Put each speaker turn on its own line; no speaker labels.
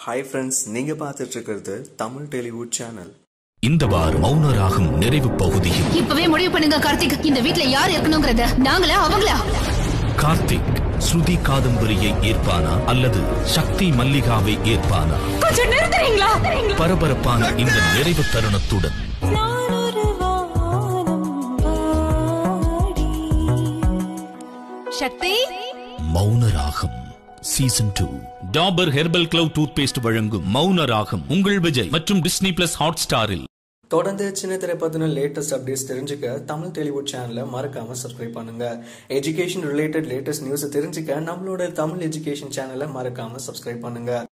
hi friends நீங்க பார்த்துட்டு இருக்கிறது தமிழ் டெலிவுட் சேனல்
இந்த வாரம் மௌனராகும் நிறைவு பகுதியில்
இப்பவே முடிவு பண்ணுங்க கார்த்திக் இந்த வீட்ல யார் இருக்கணுங்கிறத நாங்களா அவங்களா
கார்த்திக் ஸ்ருதி காதம்பரியை ஏற்பானா அல்லது சக்தி மல்லிகாவை ஏற்பானா
கொஞ்சம் நிறுத்துறீங்களா
பரபரப்பான இந்த நிறைவு தருணத்துடன்
Sakthi
Mounaragam season two Dabur herbal clove toothpaste வழங்கும் மௌனராகம் உங்கள் விஜய் மற்றும் டிஸ்னி பிளஸ் ஹாட் ஸ்டாரில்
தொடர்ந்து சின்ன திரை பத்தின லேட்டஸ்ட் அப்டேட்ஸ் தெரிஞ்சுக்க தமிழ் டெலிவுட் சேனலை மறக்காம சப்ஸ்கிரைப் பண்ணுங்க எஜுகேஷன் ரிலேட்டட் லேட்டஸ்ட் நியூஸ் தெரிஞ்சுக்க நம்மளோட தமிழ் எஜுகேஷன் சேனலை மறக்காம சப்ஸ்கிரைப் பண்ணுங்க